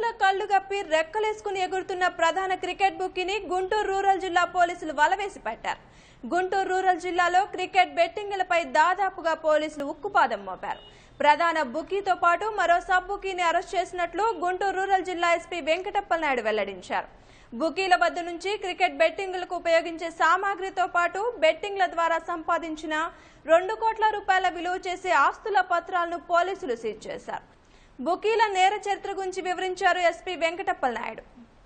కళ్ళు గప్పి రెక్కలేసుకుని ఎగురుతున్న ప్రధాన cricket బుకీని Guntur rural జిల్లా పోలీసులు వలవేసి పట్టారు గుంటూరు రూరల్ జిల్లాలో క్రికెట్ బెట్టింగ్లపై దాదాపుగా పోలీసులు ఉక్కుపాదం మోపారు ప్రధాన బుకీతో పాటు మరో సబ్ బుకీని అరెస్ట్ చేసినట్లు గుంటూరు రూరల్ జిల్లా ఎస్పీ వెంకటప్పల నాయుడు వెల్లడించారు బుకీల వద్ద నుంచి క్రికెట్ బెట్టింగ్లకు ఉపయోగించే సామాగ్రితో పాటు బెట్టింగ్ల ద్వారా సంపాదించిన రెండు కోట్ల రూపాయల విలువ చేసే ఆస్తుల పత్రాలను పోలీసులు సీజ్ చేశారు బుకీల నేర చరిత్ర గురించి వివరించారు ఎస్పీ వెంకటప్పల నాయుడు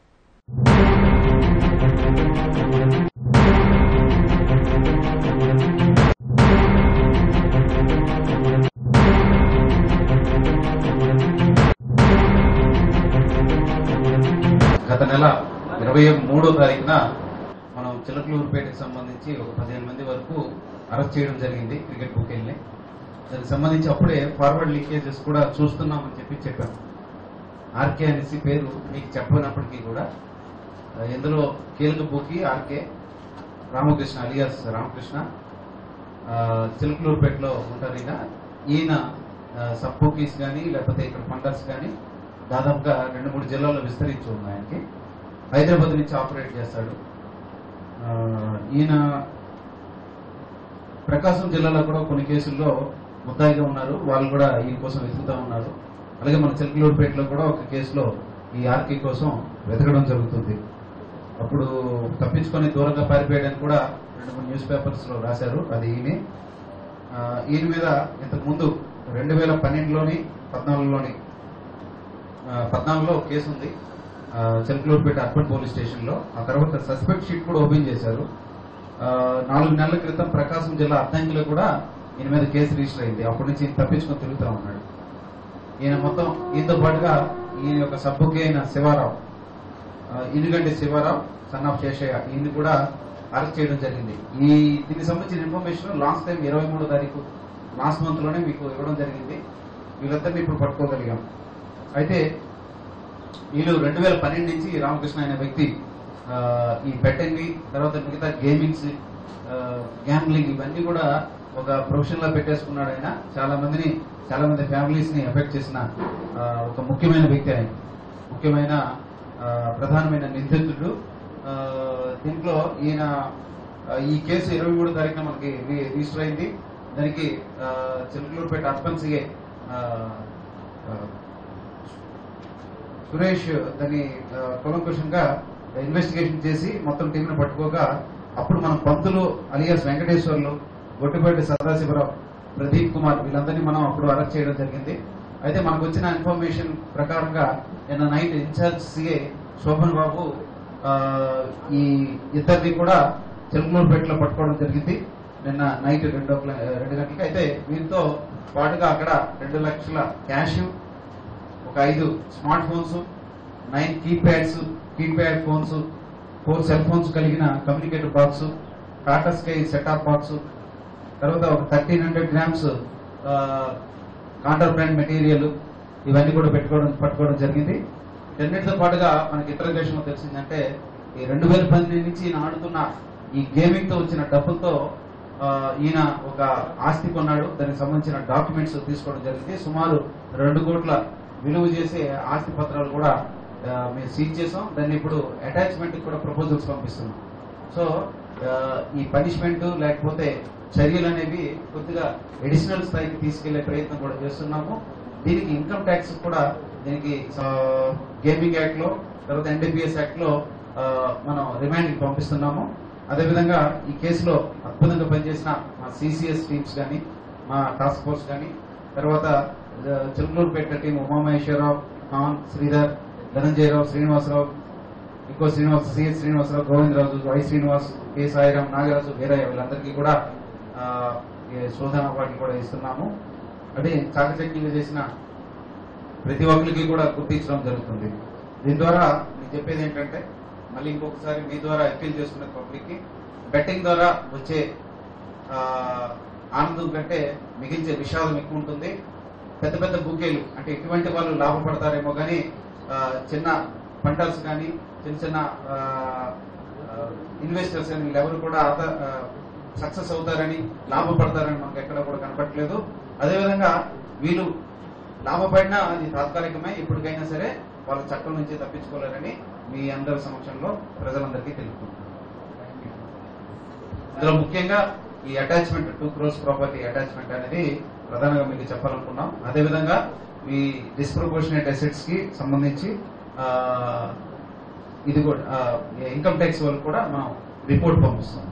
గత నెల ఇరవై మూడో తారీఖున మనం చిలకలూరుపేటకి సంబంధించి ఒక పదిహేను మంది వరకు అరెస్ట్ చేయడం జరిగింది క్రికెట్ బుకెల్ని దానికి సంబంధించి అప్పుడే ఫార్వర్డ్ లీకేజెస్ కూడా చూస్తున్నామని చెప్పి చెప్పాం ఆర్కే అనేసి పేరు మీకు చెప్పనప్పటికీ కూడా ఆ, ఇందులో కీలక bookie RK Ramakrishna alias Ramakrishna ఆ, చిలకలూరుపేటలో ఉంటారు ఈయన ఈయన సబ్ బుకీస్ కానీ లేకపోతే ఇక్కడ ఫండర్స్ కానీ దాదాపుగా రెండు మూడు జిల్లాల్లో విస్తరించి ఉన్నాయి ఆయనకి హైదరాబాద్ నుంచి ఆపరేట్ చేస్తాడు ఆ, ఈయన ప్రకాశం జిల్లాలో కూడా కొన్ని కేసుల్లో ముద్దాయిగా ఉన్నారు వాళ్ళు కూడా ఈయన కోసం వెతుకుతా ఉన్నారు అలాగే మన చిలకలూరుపేటలో కూడా ఒక కేసులో ఈ ఆర్కే కోసం వెతకడం జరుగుతుంది అప్పుడు తప్పించుకొని దూరంగా పారిపోయడానికి కూడా రెండు మూడు న్యూస్ పేపర్స్ లో రాశారు అది ఈయనే ఆ, ఈయన మీద ఇంతకు ముందు రెండు వేల పన్నెండులోని పద్నాలుగులోని ఆ, పద్నాలుగులో ఒక కేసు ఉంది ఆ, చిలకలూరుపేట అర్బన్ పోలీస్ స్టేషన్ లో ఆ తర్వాత సస్పెక్ట్ షీట్ కూడా ఓపెన్ చేశారు ఆ, నాలుగు నెలల క్రితం ప్రకాశం జిల్లా అద్దంకిలో కూడా ఈయన మీద కేసు రిజిస్టర్ అయింది అప్పటి నుంచి ఈయన తప్పించుకొని తిరుగుతూ ఉన్నాడు ఈయన మొత్తం ఈయనతో పాటుగా ఈయన యొక్క సబ్బుకి అయిన శివారావు ఆ, ఇనుగంటి శివారావు సన్ ఆఫ్ శేషయ్య ఈయన కూడా అరెస్ట్ చేయడం జరిగింది ఈ దీనికి సంబంధించిన ఇన్ఫర్మేషన్ లాస్ట్ టైం ఇరవై మూడో తారీఖు లాస్ట్ మంత్ లోనే మీకు ఇవ్వడం జరిగింది వీళ్ళందరినీ ఇప్పుడు పట్టుకోగలిగాం అయితే వీళ్ళు రెండు వేల పన్నెండు నుంచి ఈ రామకృష్ణ అనే వ్యక్తి ఆ, ఈ బెట్టింగ్ తర్వాత మిగతా గేమింగ్స్ గ్యాంబ్లింగ్ ఇవన్నీ కూడా ఒక ప్రొఫెషన్ లా పెట్టేసుకున్నాడు ఆయన చాలా మందిని చాలా మంది ఫ్యామిలీస్ ని ఎఫెక్ట్ చేసిన ఆ, ఒక ముఖ్యమైన వ్యక్తి ఆయన ముఖ్యమైన ఆ, ప్రధానమైన నిందితుడు ఆ, దీంట్లో ఈయన ఆ, ఈ కేసు ఇరవై మూడు తారీఖున మనకి రి- రిజిస్టర్ అయింది దానికి ఆ, చిలకలూరుపేట అర్బన్ సిఏ ఆ, ఆ, సురేష్ దాన్ని ఆ, కూలంకుషంగా ఇన్వెస్టిగేషన్ చేసి మొత్తం టీంను పట్టుకోగా అప్పుడు మనం పంతులు అలియాస్ వెంకటేశ్వర్లు గొట్టిపేట సదాశివరావు ప్రదీప్ కుమార్ వీళ్ళందరినీ మనం అప్పుడు అరెస్ట్ చేయడం జరిగింది అయితే మనకు వచ్చిన ఇన్ఫర్మేషన్ ప్రకారంగా నిన్న night incharge CA Shobhan Babu ఆ, ఈ ఇద్దరిని కూడా చిలకలూరుపేటలో పట్టుకోవడం జరిగింది నిన్న నైట్ రెండు గంటల- రెండు గంటలకి అయితే వీరితో పాటుగా అక్కడ రెండు లక్షల క్యాష్ ఒక ఐదు smart phones nine keypads keypad phones four cell phones కలిగిన communicator box Tata Sky setup box తర్వాత ఒక thirteen hundred grams counter brand material ఇవన్నీ కూడా పెట్టుకోవడం పట్టుకోవడం జరిగింది వీటన్నిటితో పాటుగా మనకి ఇతర దేశంలో తెలిసిందంటే ఈ రెండు వేల పన్నెండు నుంచి ఈయన ఆడుతున్న ఈ గేమింగ్ తో వచ్చిన డబ్బులతో ఆ, ఈయన ఒక ఆస్తి కొన్నాడు దానికి సంబంధించిన డాక్యుమెంట్స్ తీసుకోవడం జరిగింది సుమారు రెండు కోట్ల విలువ చేసే ఆస్తి పత్రాలు కూడా ఆ, మేము సీజ్ చేసాం దాన్ని ఇప్పుడు అటాచ్మెంట్ కూడా ప్రపోజల్స్ పంపిస్తున్నాం సో ఆ, ఈ పనిష్మెంట్ లేకపోతే చర్యలు అనేవి కొద్దిగా ఎడిషనల్ స్థాయికి తీసుకెళ్లే ప్రయత్నం కూడా చేస్తున్నాము దీనికి ఇన్కమ్ ట్యాక్స్ కూడా దీనికి గేమింగ్ యాక్ట్ లో తర్వాత ఎన్డీపీఎస్ యాక్ట్ లో ఆ, మనం రిమాండ్ కి పంపిస్తున్నాము అదేవిధంగా ఈ కేసులో అద్భుతంగా పనిచేసిన మా సిసిఎస్ టీమ్స్ కానీ మా టాస్క్ ఫోర్స్ కానీ తర్వాత ఆ, చిలుకలూరుపేట టీం ఉమామహేశ్వరరావు ఖాన్ శ్రీధర్ ధనంజయరావు శ్రీనివాసరావు ఇంకో Srinivas CS Srinivasa Rao Govindaraju Y Srinivas K Sairam Nagaraju Veeraiah వీళ్ళందరికీ కూడా ఆ, ఈ శోధన అవార్డులు కూడా ఇస్తున్నాము అదే చాకచక్యంగా చేసిన ప్రతి ఒక్కరికి కూడా గుర్తించడం జరుగుతుంది దీని ద్వారా నేను చెప్పేది ఏంటంటే మళ్ళీ ఇంకొకసారి మీ ద్వారా అప్పీల్ చేసుకునే పబ్లిక్ కి బెట్టింగ్ ద్వారా వచ్చే ఆ, ఆనందం కంటే మిగిల్చే విషాదం ఎక్కువ ఉంటుంది పెద్ద పెద్ద బుకేలు అంటే ఇటువంటి వాళ్ళు లాభపడతారేమో కానీ ఆ, చిన్న పంటల్స్ కానీ చిన్న చిన్న ఇన్వెస్టర్స్ అని వీళ్ళెవరు కూడా సక్సెస్ అవుతారని లాభపడతారని మనకు ఎక్కడ కూడా కనపట్లేదు అదేవిధంగా వీళ్ళు లాభపడినా అది తాత్కాలికమే ఇప్పటికైనా సరే వాళ్ళ చట్టం నుంచి తప్పించుకోలేరని మీ అందరి సమక్షంలో ప్రజలందరికీ తెలుపుతున్నాను ఇందులో ముఖ్యంగా ఈ attachment two crores property attachment అనేది ప్రధానంగా మీకు చెప్పాలనుకున్నాం అదేవిధంగా ఈ డిస్ప్రపోర్షనేట్ అసెట్స్ కి సంబంధించి ఆ, ఇది కూడా ఇన్కమ్ ట్యాక్స్ వాళ్ళకి కూడా మనం రిపోర్ట్ పంపిస్తాం